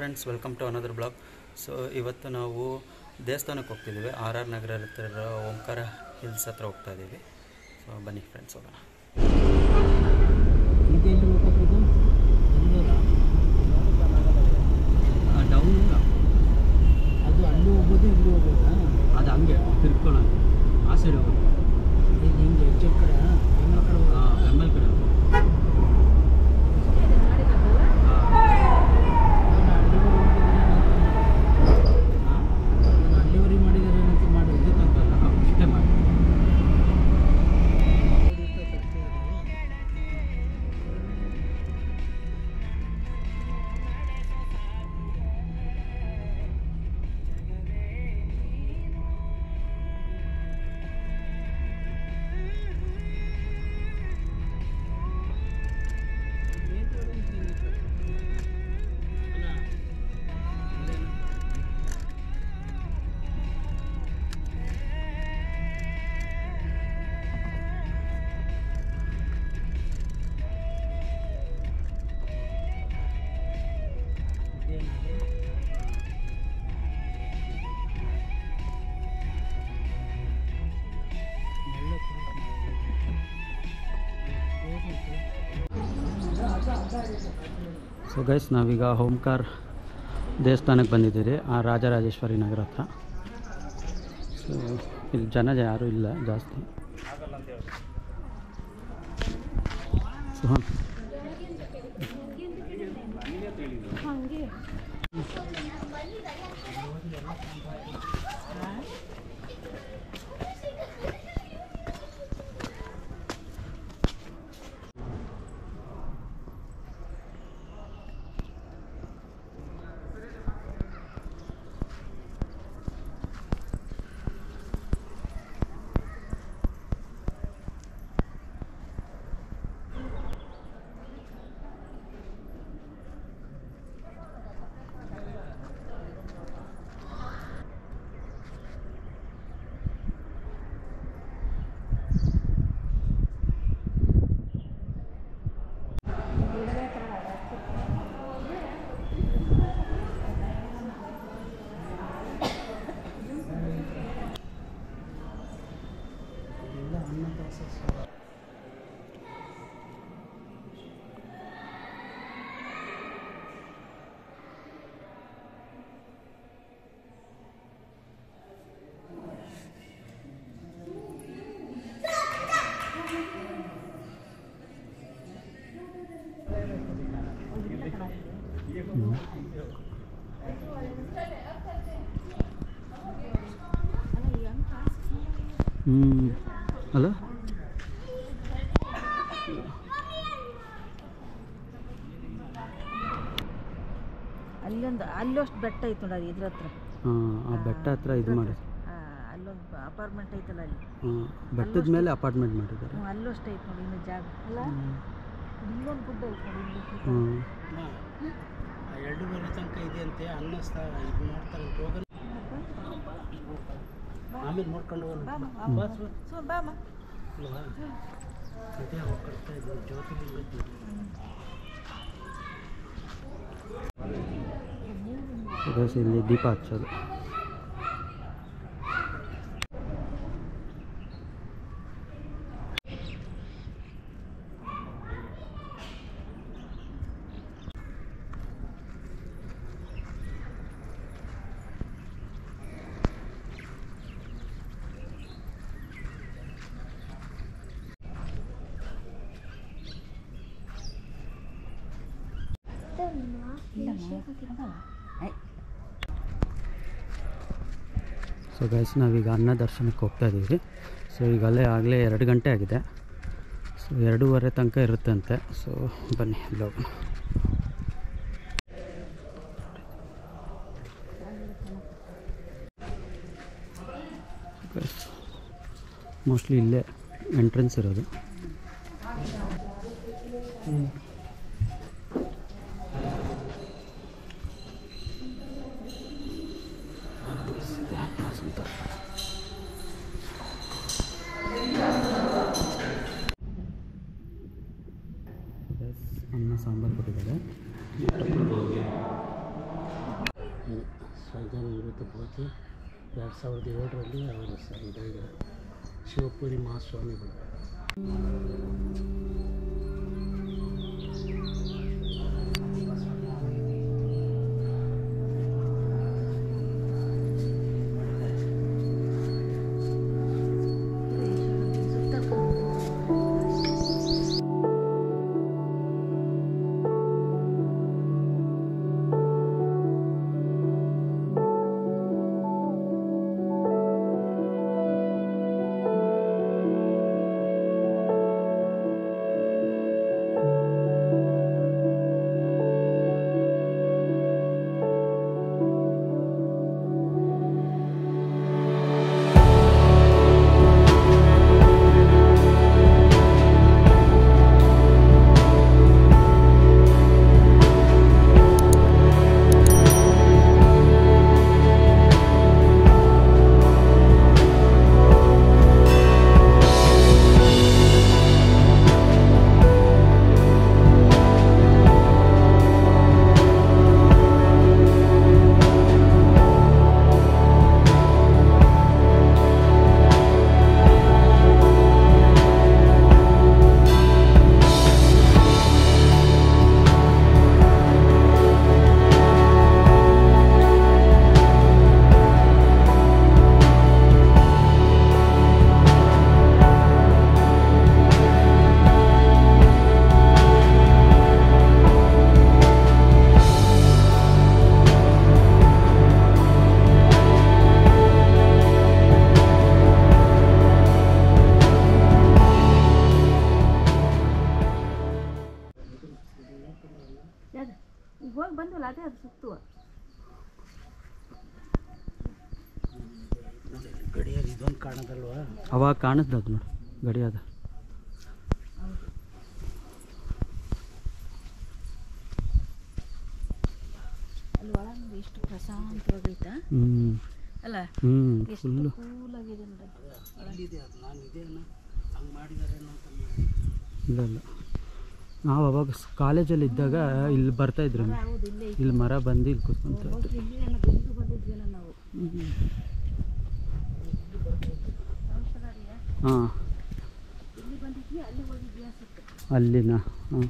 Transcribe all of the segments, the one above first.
Friends welcome to another blog so ಇವತ್ತು ನಾವು ದೇವಸ್ಥಾನಕ್ಕೆ ಹೋಗ್ತಿದ್ದೀವಿ ಆರ್ ಆರ್ ನಗರ ಹತ್ತಿರ ಓಂಕಾರ ಹಿಲ್ಸ್ ಹತ್ರ ಹೋಗ್ತಾ ಇದ್ದೀವಿ ಸೊ ಬನ್ನಿ ಫ್ರೆಂಡ್ಸ್ ಹೋಗೋಣ ಇದೆಲ್ಲಿ ಹೋಗೋದು ಡೌನ್ ಅದು ಅಲ್ಲಿ ಹೋಗೋದು ಇಲ್ಲಿ ಹೋಗೋದಾ ಅದು ಹಂಗೆ ತಿರ್ಕೊಳ್ಳೋದು ಆ ಸೈಡ್ ಹೋಗೋದು ಇದು ಹಿಂಗೆ ಹೆಚ್ಚು ಕಡೆ ಬೆಂಗಳೂರು ಕಡೆ ಹೋಗೋದು ಎಮ್ ಎಲ್ ಕಡೆ ನಾನು ಅಲ್ಲಿವರೆಗೆ ಮಾಡಿದ್ದಾರೆ ಏನಂತ ಮಾಡಿ ಇದಕ್ಕಂತಲ್ಲ ಇಷ್ಟೇ ಮಾಡಿ ಸೊ ಗೈಸ್ ನಾವೀಗ ಓಂಕಾರ್ ದೇವಸ್ಥಾನಕ್ಕೆ ಬಂದಿದ್ದೀರಿ ಆ ರಾಜರಾಜೇಶ್ವರಿ ನಗರ ಹತ್ರ ಸೊ ಇಲ್ಲಿ ಜನ ಯಾರೂ ಇಲ್ಲ ಜಾಸ್ತಿ ಸೊ ಹ್ಞೂ ಅಲ್ಲ ಅಲ್ಲೊಂದು ಅಲ್ಲೊಷ್ಟು ಬೆಟ್ಟ ಐತೆ ನೋಡಿ ಇದ್ರ ಹತ್ರ ಹಾಂ ಆ ಬೆಟ್ಟ ಹತ್ರ ಇದು ಮಾಡಿ ಆ, ಅಲ್ಲೊಂದು ಅಪಾರ್ಟ್ಮೆಂಟ್ ಐತಲ್ಲ ಅಲ್ಲಿ ಹಾಂ ಬೆಟ್ಟದ ಮೇಲೆ ಅಪಾರ್ಟ್ಮೆಂಟ್ ಮಾಡಿದ್ದಾರೆ ಹ್ಞೂ ಅಲ್ಲಷ್ಟು ಐತೆ ನೋಡಿ ಇನ್ನು ಜಾಗ ಅಲ್ಲ ಇಲ್ಲೊಂದು ಗುಡ್ಡ ಐತೆ ನೋಡಿ ಇಲ್ಲಿ ಹ್ಞೂ ಎರಡೂವರೆ ತನಕ ಇದೆ ಅಂತೆ ಅನ್ನಿಸ್ತಾ ಇದು ಮಾಡ್ತಾರಂತ ಹೋಗೋಣ ಆಮೇಲೆ ನೋಡ್ಕೊಂಡು ಹೋಗೋಣ ಬಾಮ, ಬಾ ಬಾಮ. ಸೊ ಬಾಮ ಅಲ್ವಾ ಅದೇ ಹೋಗ್ತಾ ಇದ್ವಿ ಜ್ಯೋತಿರ್ಲಿಂಗದ್ದು ಗೈಸ್ ಇಲ್ಲಿ ದೀಪ ಹಚ್ಚೋದು ಸೊ ಗೈಸ್ ನಾವೀಗ ಅನ್ನ ದರ್ಶನಕ್ಕೆ ಹೋಗ್ತಾ ಇದ್ದೀವಿ ಸೊ ಈಗ ಅಲ್ಲೇ ಆಗಲೇ ಎರಡು ಗಂಟೆ ಆಗಿದೆ ಸೊ ಎರಡೂವರೆ ತನಕ ಇರುತ್ತಂತೆ ಸೊ ಬನ್ನಿ ಇಲ್ಲಿ ಹೋಗೋಣ ಮೋಸ್ಟ್ಲಿ ಇಲ್ಲೇ ಎಂಟ್ರೆನ್ಸ್ ಇರೋದು ಅನ್ನ ಸಾಂಬಾರು ಕೊಟ್ಟಿದ್ದಾರೆ ಇದು ಸ್ವಜನ ನಿವೃತ್ತ ಭೋಜಿ ಎರಡು ಸಾವಿರದ ಏಳರಲ್ಲಿ ಅವರು ಸರ್ ಇದಾಗಿದ್ದಾರೆ ಶಿವಪುರಿ ಮಹಾಸ್ವಾಮಿಗಳು ಯಾವ್ದು ಈಗ ಹೋಗಿ ಬಂದ್ವಲ್ಲ ಅದೇ ಅದು ಸುತ್ತು ಗಡಿಯಲ್ಲಿ ಇದೊಂದು ಕಾಣದಲ್ವಾ ಅವಾಗ ಕಾಣಿಸ್ದು ಅದು ನೋಡಿ ಗಡಿಯಾದ ಅಲ್ಲಿ ಒಳಗೆ ಎಷ್ಟು ಪ್ರಶಾಂತವಾಗೈತಾ ಹ್ಞೂ ಅಲ್ಲ ಹ್ಞೂ ಎಷ್ಟು ಫುಲ್ಲು ಕೂಲಾಗಿದೆ ನೋಡೋದು ಅಲ್ಲಿದೆ ಅದು ನಾನು ಇದೇನು ಹಂಗೆ ಮಾಡಿದ್ದಾರೆ ಅಂತ ಇಲ್ಲ ಇಲ್ಲ ನಾವು ಅವಾಗ ಕಾಲೇಜಲ್ಲಿ ಇದ್ದಾಗ ಇಲ್ಲಿ ಬರ್ತಾ ಇದ್ರು ಹೌದು ಇಲ್ಲೇ ಐತೆ. ಇಲ್ಲಿ ಮರ ಬಂದು ಇಲ್ಲಿ ಕೂತ್ಕೊಂತ ಹೋಗಿ ಇಲ್ಲಿ ಏನೋ ಬೆಂಗ್ಳೂರು ಬಂದಿದ್ವೇನೋ ನಾವು ಹಾಂ ಇಲ್ಲಿ ಬಂದಿದ್ವಿ ಅಲ್ಲಿ ಹೋಗಿದ್ವಿ ಅನ್ಸುತ್ತೆ ಅಲ್ಲಿನ ಹಾಂ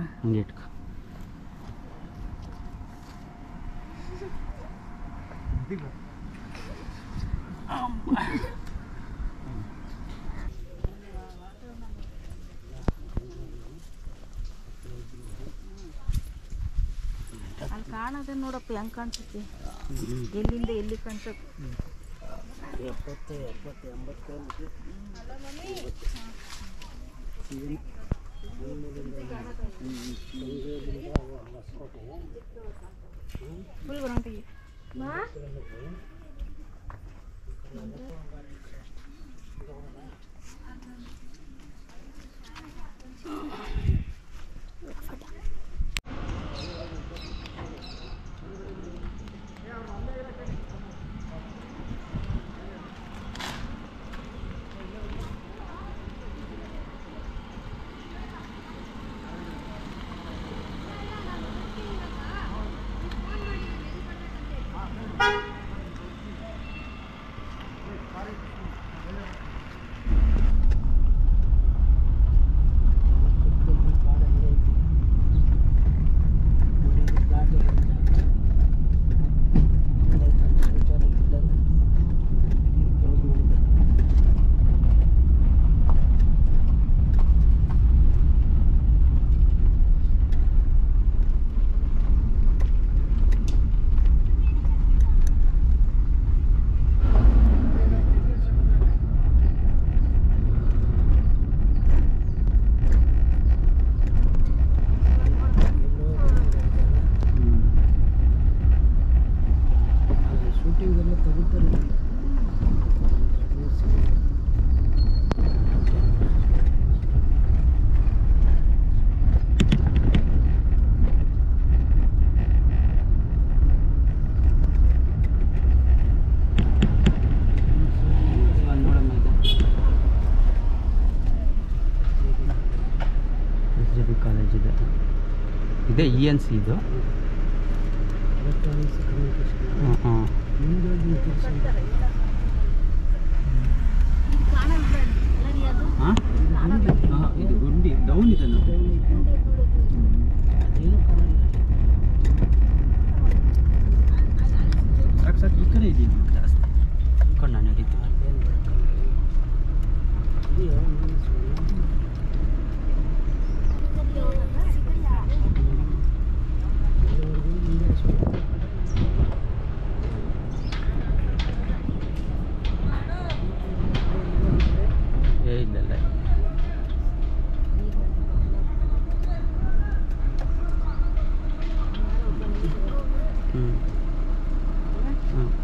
ಹಂಗೆ ಇಟ್ಕೊ ಅಲ್ಲಿ ಕಾಣೋದೇ ನೋಡಪ್ಪ ಹೆಂಗೆ ಕಾಣಿಸುತ್ತೆ ಎಲ್ಲಿಂದ ಎಲ್ಲಿ ಕಾಣಿಸುತ್ತೆ ಎಪ್ಪತ್ತು ಎಪ್ಪತ್ತು ಎಂಬತ್ತು ಫುಲ್ ಬರೋಂಟಿಗೆ ಶೂಟಿಂಗ್ ಎಲ್ಲ ತೆಗಿತಾರೆ ನೋಡಮ್ಮ ಇದೆ ಎಸ್ ಜೆ ಬಿ ಕಾಲೇಜ್ ಇದೆ ಇದೆ ಇ ಎನ್ ಸಿ ಇದು ಎಲೆಕ್ಟ್ರಾನಿಕ್ಸ್ ಕಮ್ಯುನಿಕೇಶನ್ ಹಾಂ ಹಾಂ ಮುಂದೆ ಹಾಂ ಹಾಂ ಇದು ಗುಂಡಿ ಡೌನ್ ಇದೆ ನೋಡಿ ಅದೇನು ಕಾಣಲ್ಲ ಸಾಕು ಸಾಕು ಈ ಕಡೆ ಇದೀನಿ ಜಾಸ್ತಿ ಕೊಂಡು ನಾನು ನಡೀತೀನಿ ಅದೇನು ಬೆಳಕಲ್ಲ ಇದೆಯೋ ನೀನು ಸುಮ್ಮನೆ ಇಲ್ಲಿವರೆಗೂ ಹಿಂದೆ ಸುಮ್ಮನೆ ಏ ಇಲ್ಲ ಇಲ್ಲ ಹ್ಞೂ ಹಾಂ